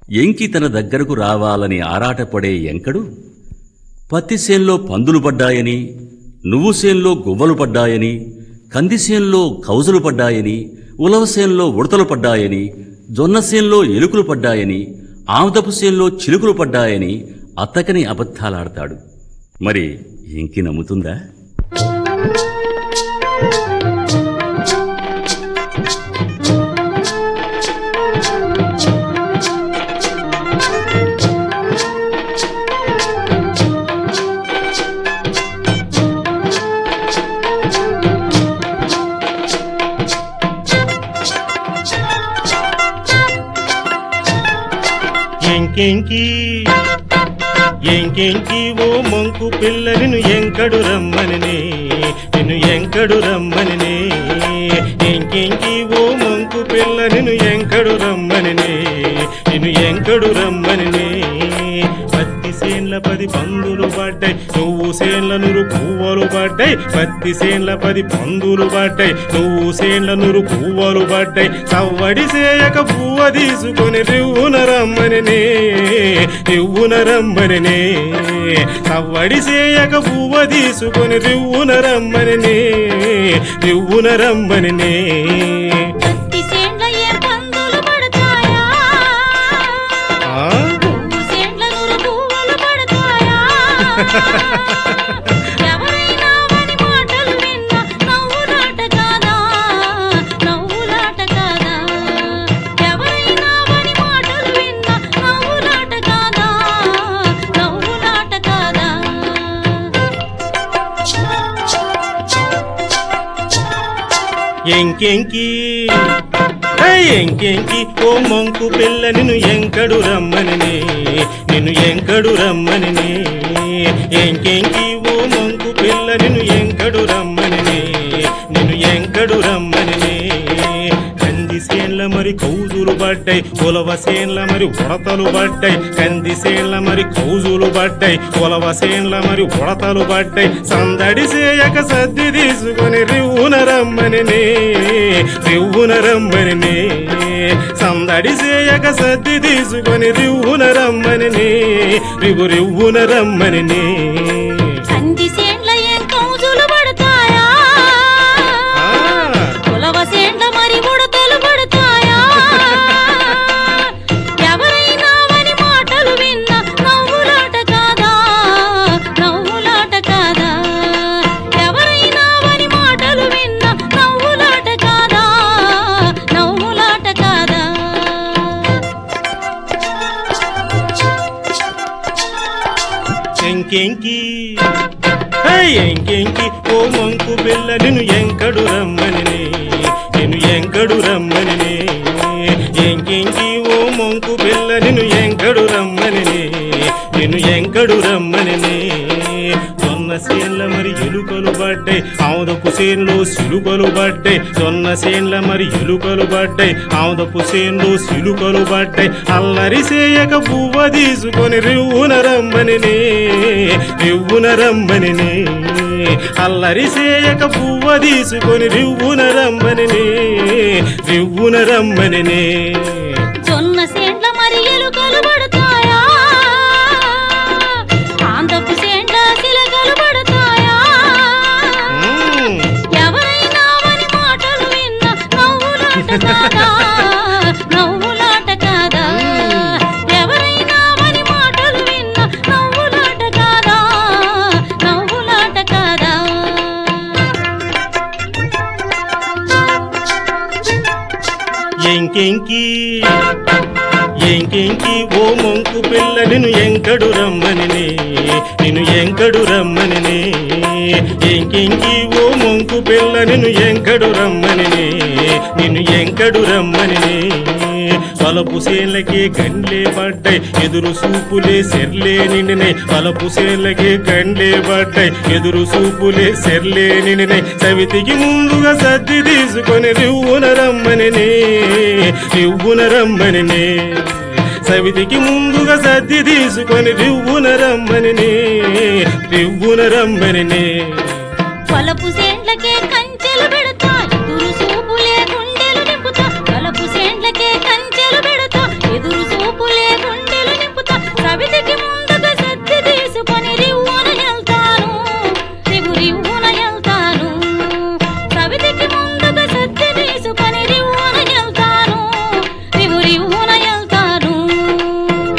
ఎంకి తన దగ్గరకు రావాలని ఆరాటపడే ఎంకడు పత్తిసేన్లో పందులు పడ్డాయని నువ్వు సేన్లో గువ్వలు పడ్డాయని కందిసేన్లో కౌజులు పడ్డాయని ఉలవసేన్లో ఉడతలు పడ్డాయని జొన్నసేన్లో ఎలుకలు పడ్డాయని ఆముదపు సేన్లో చిలుకలు పడ్డాయని అత్తకని అబద్ధాలాడతాడు మరి ఎంకి నమ్ముతుందా ఎంకెంకి ఎంకెంకి ఓ మంకు పిల్ల నిన్ను ఎంకడు రమ్మనినే నిన్ను ఎంకడు రమ్మనినే ఎంకెంకి ఓ మంకు పిల్ల నిన్ను ఎంకడు రమ్మనినే నిన్ను ఎంకడు రమ్మనినే పత్తి సేన్ల పది పందులు పడ్డాయి నువ్వు సేన్ల నురు పువ్వులు పడ్డాయి పత్తి సేన్ల పది పందులు పడ్డాయి నువ్వు సేన్ల నురు పువ్వులు పడ్డాయి సవ్వడి సేయక పువ్వ తీసుకొని రివ్వున రమ్మనినే రివ్వున రమ్మనినే సవ్వడి సేయక పువ్వ తీసుకొని రివ్వున రమ్మనినే రివ్వున రమ్మనినే పత్తి సేండ్ల ఏ పందులు పడతాయా ఆ? పువ్వు సేండ్ల నూరు పువ్వులు పడతాయా ఎవరైనా వాని మాటలు విన్నా నవ్వులాట కాదా నవ్వులాట కాదా ఎవరైనా వాని మాటలు విన్నా నవ్వులాట కాదా నవ్వులాట కాదా ఎంకెంకి ఏయ్ ఎంకెంకి ఓ మంకు పిల్ల నిన్ను ఎంకడు రమ్మనినే నిన్ను ఎంకడు రమ్మనినే ఎంకెంకి ఓ మంకు పిల్ల నిన్ను ఎంకడు రమ్మనినే నిన్ను ఎంకడు రమ్మనినే కంది సేన్ల మరి కౌజులు పడ్డాయి ఉలవ సేన్ల మరి ఉడతలు పడ్డాయి కంది సేన్ల మరి కౌజులు పడ్డాయి ఉలవ సేన్ల మరి ఉడతలు పడ్డాయి సందడి సేయక సద్ది తీసుకొని రివ్వున రమ్మనినే రివ్వున రమ్మనినే సందడి సేయక సద్ది తీసుకొని రివ్వున రమ్మనినే రివ్వు రివ్వున రమ్మనినే కంది సేండ్ల ఏం కౌజులు పడతాయా ఆ. కులవ సేండ్ల మరి ఉడతలు పడతాయా ఎవరైనా వాని మాటలు విన్నా నవ్వులాట కాదా నవ్వులాట కాదా ఎవరైనా వాని మాటలు విన్నా నవ్వులాట కాదా నవ్వులాట కాదా ఎంకెంకి ఏయ్ ఎంకెంకి ఓ మంకు పిల్ల నిన్ను ఎంకడు రమ్మనినే నిన్ను ఎంకడు రమ్మనినే ఎంకెంకి ఓ మంకు పిల్ల నిన్ను ఎంకడు రమ్మనినే నిన్ను ఎంకడు రమ్మనినే జొన్న సేన్ల మరి ఎలుకలు పడ్డాయి ఆముదపు సేన్లో సిలుకలు పడ్డాయి జొన్న సేన్ల మరి ఎలుకలు పడ్డాయి ఆముదపు సేన్లో సిలుకలు పడ్డాయి అల్లరి సేయక పువ్వ తీసుకొని రివ్వున రమ్మనినే రివ్వున రమ్మనినే అల్లరి సేయక పువ్వ తీసుకొని రివ్వున రమ్మనినే రివ్వున రమ్మనినే జొన్న సేండ్ల మరి ఎలుకలు పడతాయా ఆందపు సేండ్ల సిలకలు పడతాయా మ్మ్. ఎవరైనా వాని మాటలు విన్నా నవ్వులాట కాదా నవ్వులాట కాదా ఎవరైనా వాని మాటలు విన్నా నవ్వులాట కాదా నవ్వులాట కాదా ఎంకెంకి ఎంకెంకి ఓ మంకు పిల్ల నిన్ను ఎంకడు రమ్మనినే నిన్ను ఎంకడు రమ్మనినే ఎంకెంకి ఓ మంకు పిల్ల నిన్ను ఎంకడు రమ్మనినే నిన్ను ఎంకడు రమ్మనినే పలపు సేన్లకే గండ్లే పడ్డాయి ఎదురు సూపులే సెర్లే నిండినై పలపు సేన్లకే గండ్లే పడ్డాయి ఎదురు సూపులే సెర్లే నిండినై సవితికి ముందుగా సర్ది తీసుకొని రివ్వున రమ్మనినే రివ్వున రమ్మనినే సవితికి ముందుగా సర్ది తీసుకొని రివ్వున రమ్మనినే రివ్వున రమ్మనినే పలపు సేండ్లకే కంచెలు పెడతా ఎదురు సూపులే గుండెలు నింపుతా పలపు సేండ్లకే కంచెలు పెడతా ఎదురు సూపులే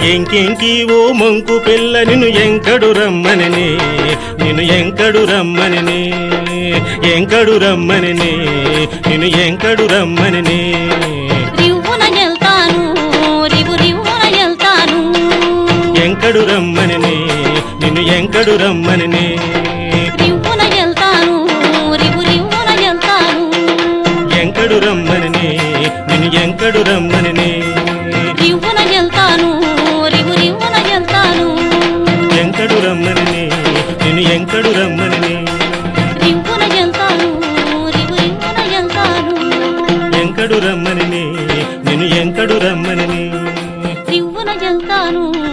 ఎంకెంకి ఓ మంకు పిల్ల నిన్ను ఎంకడు రమ్మనని నిన్ను ఎంకడు రమ్మనని ఎంకడు రమ్మనని నిన్ను ఎంకడు రమ్మనని రివ్వున వెళ్తాను రివు రివ్వున వెళ్తాను ఎంకడు రమ్మనని నిన్ను ఎంకడు రమ్మనని రివ్వున వెళ్తాను రివు రివ్వున వెళ్తాను ఎంకడు రమ్మనని నిన్ను ఎంకడు రమ్మనని రివ్వున వెళ్తాను రివు రివ్వున వెళ్తాను ఎంకడు రమ్మనని నిన్ను ఎంకడు రమ్మనని రివ్వున వెళ్తాను రివు రివ్వున వెళ్తాను ఎంకడు రమ్మనని నిన్ను ఎంకడు రమ్మనని రివ్వున వెళ్తాను